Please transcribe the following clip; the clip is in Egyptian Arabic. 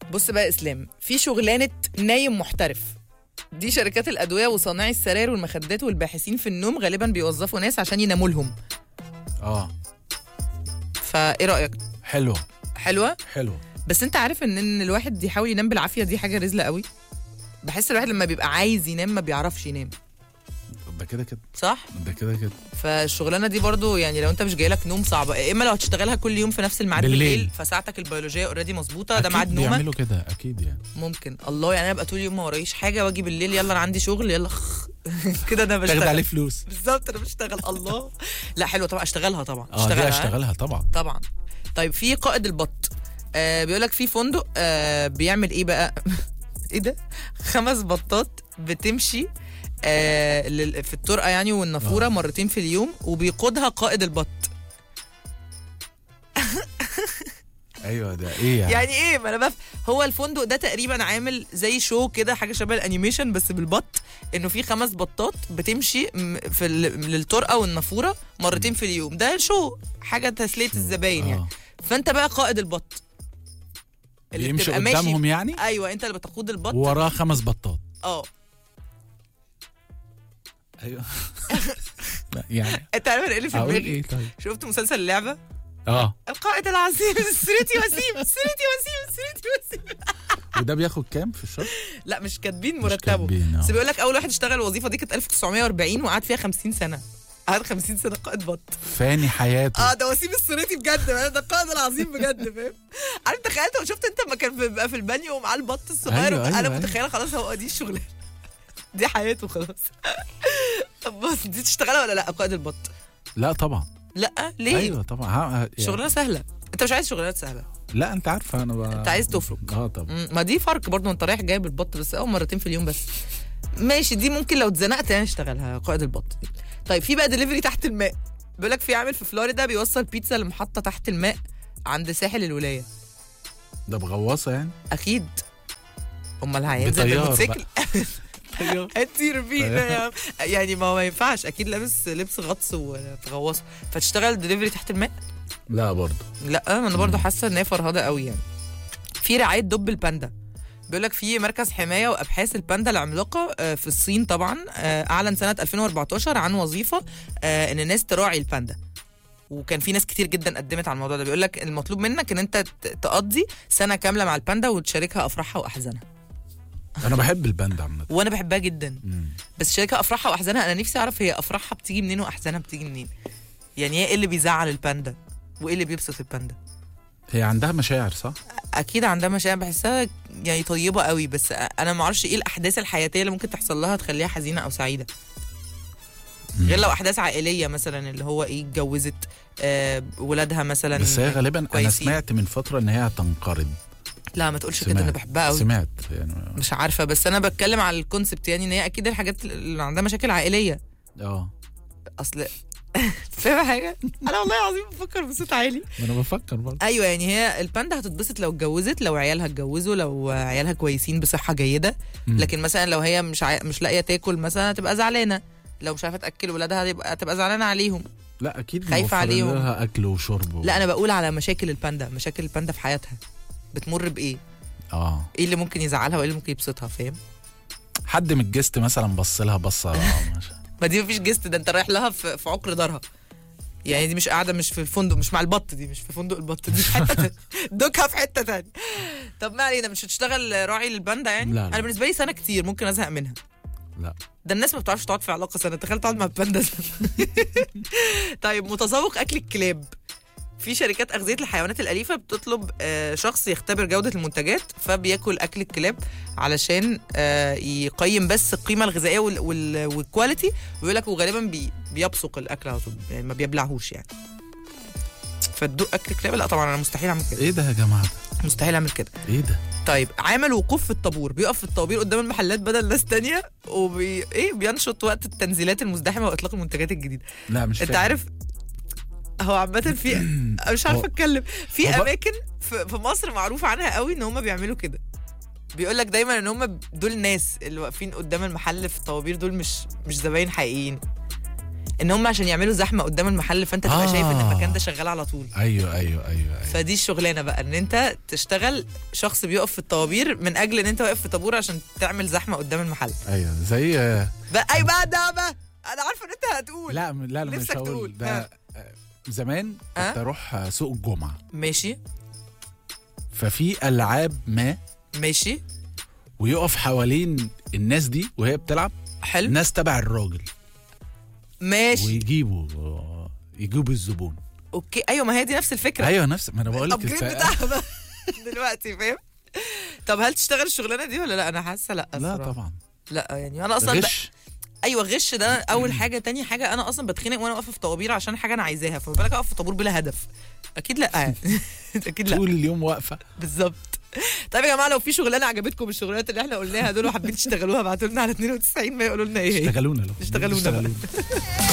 بص بقى يا اسلام في شغلانه نايم محترف دي شركات الادويه وصانعي السراير والمخدات والباحثين في النوم غالبا بيوظفوا ناس عشان يناموا لهم اه فايه رايك حلوه حلوه حلوه بس انت عارف ان ان الواحد يحاول ينام بالعافيه دي حاجه رزله قوي بحس الواحد لما بيبقى عايز ينام ما بيعرفش ينام ده كده كده صح ده كده كده فالشغلانه دي برضو يعني لو انت مش جايلك نوم صعبه يا اما لو هتشتغلها كل يوم في نفس الميعاد بالليل. بالليل, فساعتك البيولوجيه اوريدي مظبوطه ده أكيد ميعاد نومك بيعملوا كده اكيد يعني ممكن الله يعني انا ابقى طول اليوم ما ورايش حاجه واجي بالليل يلا انا عندي شغل يلا كده انا تاخد بشتغل عليه فلوس بالظبط انا بشتغل الله لا حلوه طبعا اشتغلها طبعا اه دي اشتغلها اشتغلها طبعا طبعا طيب في قائد البط آه بيقول لك في فندق آه بيعمل ايه بقى ايه ده خمس بطات بتمشي آه لل- في الطرقه يعني والنافوره آه. مرتين في اليوم وبيقودها قائد البط ايوه ده ايه يعني, يعني ايه ما انا بف... هو الفندق ده تقريبا عامل زي شو كده حاجه شبه الانيميشن بس بالبط انه في خمس بطات بتمشي م- في ال... للطرقه والنافوره مرتين في اليوم ده شو حاجه تسليه الزباين يعني آه. فانت بقى قائد البط بيمشي بتبقى ماشي- قدامهم يعني ايوه انت اللي بتقود البط وراه خمس بطات اه ايوه لا، يعني انت عارف أنا ايه اللي في اقول دماغي ايه طيب شفت مسلسل اللعبه اه القائد العظيم سريتي وسيم سريتي وسيم سريتي وسيم وده بياخد كام في الشهر لا مش كاتبين مش مرتبه كاتبين، آه. بس بيقول لك اول واحد اشتغل الوظيفه دي كانت 1940 وقعد فيها 50 سنه قعد 50 سنه قائد بط فاني حياته اه ده وسيم السريتي بجد فاهم؟ ده القائد العظيم بجد فاهم عارف تخيلت شفت انت لما كان بيبقى في البانيو ومعاه البط الصغير أيوة، انا أيوة، أيوة. متخيله خلاص هو دي الشغلانه دي حياته خلاص طب بص دي تشتغلها ولا لا قائد البط لا طبعا لا ليه ايوه طبعا ها- ها- يعني شغلانه سهله انت مش عايز شغلانات سهله لا انت عارفه انا ب... انت عايز تفرق. اه طبعا مم، ما دي فرق برضه انت رايح جايب البط بس او مرتين في اليوم بس ماشي دي ممكن لو اتزنقت يعني اشتغلها قائد البط دي. طيب في بقى دليفري تحت الماء بيقول لك في عامل في فلوريدا بيوصل بيتزا لمحطه تحت الماء عند ساحل الولايه ده بغواصه يعني اكيد امال هينزل بطيار بالموتوسيكل طيار هتطير بينا يا عم. يعني ما هو ما ينفعش اكيد لابس لبس غطس وتغوص فتشتغل دليفري تحت الماء لا برضه لا ما انا برضو حاسه ان هي فرهده قوي يعني في رعايه دب الباندا بيقول لك في مركز حمايه وابحاث الباندا العملاقه آه، في الصين طبعا آه، اعلن سنه 2014 عن وظيفه آه، ان الناس تراعي الباندا وكان في ناس كتير جدا قدمت على الموضوع ده بيقول لك المطلوب منك ان انت ت- تقضي سنه كامله مع الباندا وتشاركها افراحها واحزانها انا بحب الباندا عامه وانا بحبها جدا مم. بس شاركها افراحها واحزانها انا نفسي اعرف هي افراحها بتيجي منين واحزانها بتيجي منين يعني هي ايه اللي بيزعل الباندا وايه اللي بيبسط الباندا هي عندها مشاعر صح؟ اكيد عندها مشاعر بحسها يعني طيبه قوي بس انا ما اعرفش ايه الاحداث الحياتيه اللي ممكن تحصل لها تخليها حزينه او سعيده غير لو احداث عائليه مثلا اللي هو ايه اتجوزت آه ولادها مثلا بس هي غالبا انا كويسين. سمعت من فتره ان هي هتنقرض لا ما تقولش كده سمعت. انا بحبها قوي سمعت يعني مش عارفه بس انا بتكلم على الكونسبت يعني ان هي اكيد الحاجات اللي عندها مشاكل عائليه اه اصل فاهم حاجه انا والله العظيم بفكر بصوت عالي ما انا بفكر برضه ايوه يعني هي الباندا هتتبسط لو اتجوزت لو عيالها اتجوزوا لو عيالها كويسين بصحه جيده مم. لكن مثلا لو هي مش عا... مش لاقيه تاكل مثلا هتبقى زعلانه لو مش عارفه تاكل ولادها هتبقى هتبقى زعلانه عليهم لا اكيد خايفة موفرين عليهم. لها اكل وشرب و... لا انا بقول على مشاكل الباندا مشاكل الباندا في حياتها بتمر بايه اه ايه اللي ممكن يزعلها وايه اللي ممكن يبسطها فاهم حد من الجست مثلا بص لها بصه مش- ما دي مفيش جست ده انت رايح لها في, في عقر دارها يعني دي مش قاعده مش في الفندق مش مع البط دي مش في فندق البط دي في حته تانية. دوكها في حته تانية طب ما علينا مش هتشتغل راعي للباندا يعني لا، لا. انا بالنسبه لي سنه كتير ممكن ازهق منها لا ده الناس ما بتعرفش تقعد في علاقه سنه تخيل تقعد مع الباندا سنه طيب متذوق اكل الكلاب في شركات أغذية الحيوانات الأليفة بتطلب آه، شخص يختبر جودة المنتجات فبياكل أكل الكلاب علشان آه، يقيم بس القيمة الغذائية وال- وال- والكواليتي ويقول لك وغالبا بي بيبصق الأكل على طول يعني ما بيبلعهوش يعني فتدوق أكل الكلاب لا طبعا أنا مستحيل أعمل كده ايه ده يا جماعه ده؟ مستحيل أعمل كده ايه ده طيب عامل وقوف في الطابور بيقف في الطوابير قدام المحلات بدل ناس تانية وبي ايه بينشط وقت التنزيلات المزدحمه واطلاق المنتجات الجديده لا مش انت فاهم. عارف هو عامة في أنا مش عارفة هو- اتكلم في هو بقى- اماكن في, في مصر معروف عنها قوي ان هم بيعملوا كده بيقول لك دايما ان هم دول ناس اللي واقفين قدام المحل في الطوابير دول مش مش زباين حقيقيين ان هم عشان يعملوا زحمه قدام المحل فانت تبقى آه. شايف ان المكان ده شغال على طول ايوه ايوه ايوه, أيوة. فدي الشغلانه بقى ان انت تشتغل شخص بيقف في الطوابير من اجل ان انت واقف في طابور عشان تعمل زحمه قدام المحل ايوه زي بقى اي بقى ده بقى انا عارفه ان انت هتقول لا لا لا مش نفسك هقول تقول. ده ها. آه، زمان ها؟ كنت اروح سوق الجمعه ماشي ففي العاب ما ماشي ويقف حوالين الناس دي وهي بتلعب حلو ناس تبع الراجل ماشي ويجيبوا يجيبوا الزبون اوكي ايوه ما هي دي نفس الفكره ايوه نفس ما انا بقول لك الابجريد الف- بتاعها بقى دلوقتي فاهم طب هل تشتغل الشغلانه دي ولا لا انا حاسه لا لا الصراحة. طبعا لا يعني انا اصلا ب... غش ايوه غش ده اول حاجه تاني حاجه انا اصلا بتخنق وانا واقفه في طوابير عشان حاجه انا عايزاها فما بالك اقف في طابور بلا هدف اكيد لا يعني اكيد لا طول اليوم واقفه بالظبط طيب يا جماعه لو في شغلانه عجبتكم الشغلانات اللي احنا قلناها دول وحابين تشتغلوها ابعتوا لنا على 92 ما يقولوا لنا ايه هي اشتغلونا لو اشتغلونا بقى.